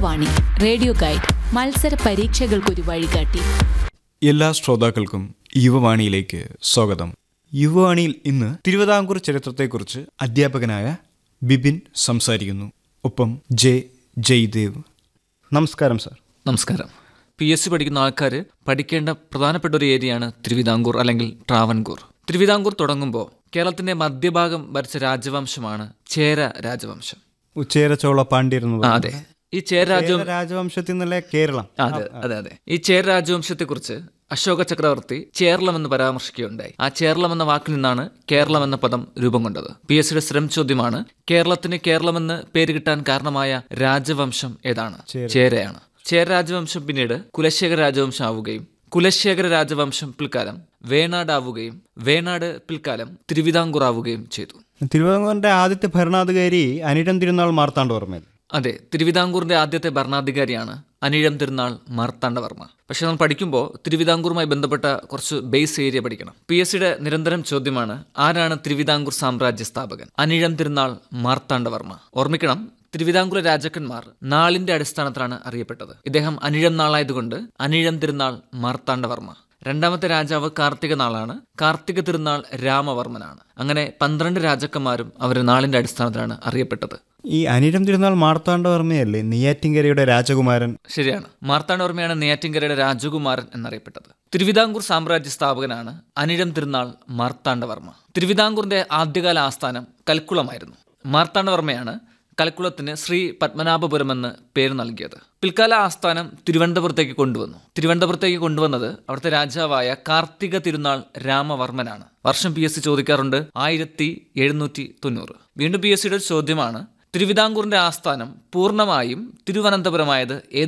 Yuvavani radio guide മത്സര പരീക്ഷകൾക്കൊരു വഴികാട്ടി എല്ലാ ശ്രോതാക്കൾക്കും യുവവാണിയിലേക്ക് സ്വാഗതം യുവവാണിയിൽ ഇന്ന് തിരുവിതാംകൂർ ചരിത്രത്തെക്കുറിച്ച് അധ്യാപകനായ ബിപിൻ സംസാരിക്കുന്നു ഒപ്പം ജെ ജയ്ദേവ് നമസ്കാരം സാർ നമസ്കാരം പി എസ് സി പഠിക്കുന്ന ആൾക്കാർ പഠിക്കേണ്ട പ്രധാനപ്പെട്ട ഒരു ഏരിയയാണ് തിരുവിതാംകൂർ അല്ലെങ്കിൽ ട്രാവൻകൂർ തിരുവിതാംകൂർ തുടങ്ങുമ്പോൾ കേരളത്തിന്റെ മധ്യഭാഗം ഭരിച്ച രാജവംശമാണ് ചേര രാജവംശം ഉച്ചേര ചോള പാണ്ഡ്യർ എന്ന് ആ, പറയുന്നത്. അതെ ഈ ചേര രാജവം ചേര രാജവംശത്തിൽ നിന്നല്ലേ കേരളം അതെ അതെ അതെ ഈ ചേര രാജവംശത്തെക്കുറിച്ച് അശോക ചക്രവർത്തി ചേരളം എന്ന് പരാമർശിക്കുകയുണ്ടായി ആ ചേരളം എന്ന വാക്കിൽ നിന്നാണ് കേരളം എന്ന പദം രൂപം കൊണ്ടത് പി എസ് സിയുടെ സ്ഥിരം ചോദ്യമാണ് കേരളത്തിന് കേരളം എന്ന് പേര് കിട്ടാൻ കാരണമായ രാജവംശം ഏതാണ് ചേരയാണ് ചേര രാജവംശം പിന്നീട് കുലശേഖര രാജവംശം ആവുകയും കുലശേഖര രാജവംശം പിൽക്കാലം വേണാടാവുകയും വേണാട് പിൽക്കാലം തിരുവിതാംകൂർ ആവുകയും ചെയ്തു തിരുവിതാംകൂറിന്റെ ആദ്യത്തെ ഭരണാധികാരി അനിഴം തിരുനാൾ മാർത്താണ്ഡവർമ്മയിൽ അതെ തിരുവിതാംകൂറിന്റെ ആദ്യത്തെ ഭരണാധികാരിയാണ് അനിഴം തിരുനാൾ മാർത്താണ്ഡവർമ്മ പക്ഷെ നമ്മൾ പഠിക്കുമ്പോൾ തിരുവിതാംകൂറുമായി ബന്ധപ്പെട്ട കുറച്ച് ബേസ് ഏരിയ പഠിക്കണം പി എസ് സിയുടെ നിരന്തരം ചോദ്യമാണ് ആരാണ് തിരുവിതാംകൂർ സാമ്രാജ്യ സ്ഥാപകൻ അനിഴം തിരുനാൾ മാർത്താണ്ഡവർമ്മ ഓർമ്മിക്കണം തിരുവിതാംകൂർ രാജാക്കന്മാർ നാളിന്റെ അടിസ്ഥാനത്തിലാണ് അറിയപ്പെട്ടത് ഇദ്ദേഹം അനിഴം നാളായതുകൊണ്ട് അനിഴം തിരുനാൾ മാർത്താണ്ഡവർമ്മ രണ്ടാമത്തെ രാജാവ് കാർത്തിക നാളാണ് കാർത്തിക തിരുനാൾ രാമവർമ്മനാണ് അങ്ങനെ പന്ത്രണ്ട് രാജാക്കന്മാരും അവരുടെ നാളിന്റെ അടിസ്ഥാനത്തിലാണ് അറിയപ്പെട്ടത് ഈ അനിഴം തിരുനാൾ മാർത്താണ്ഡവർമ്മയല്ലേ നെയ്യാറ്റിൻകരയുടെ രാജകുമാരൻ ശരിയാണ് മാർത്താണ്ഡവർമ്മയാണ് നെയ്യാറ്റിൻകരയുടെ രാജകുമാരൻ എന്നറിയപ്പെട്ടത് തിരുവിതാംകൂർ സാമ്രാജ്യ സ്ഥാപകനാണ് അനിഴം തിരുനാൾ മാർത്താണ്ഡവർമ്മ തിരുവിതാംകൂറിന്റെ ആദ്യകാല ആസ്ഥാനം കൽക്കുളമായിരുന്നു മാർത്താണ്ഡവർമ്മയാണ് കൽക്കുളത്തിന് ശ്രീ പത്മനാഭപുരം എന്ന് പേര് നൽകിയത് പിൽക്കാല ആസ്ഥാനം തിരുവനന്തപുരത്തേക്ക് കൊണ്ടുവന്നു തിരുവനന്തപുരത്തേക്ക് കൊണ്ടുവന്നത് അവിടുത്തെ രാജാവായ കാർത്തിക തിരുനാൾ രാമവർമ്മനാണ് വർഷം പി എസ് സി ചോദിക്കാറുണ്ട് ആയിരത്തി എഴുന്നൂറ്റി തൊണ്ണൂറ് വീണ്ടും പി എസ് സിയുടെ ചോദ്യമാണ് തിരുവിതാംകൂറിന്റെ ആസ്ഥാനം പൂർണ്ണമായും തിരുവനന്തപുരമായത് ഏത്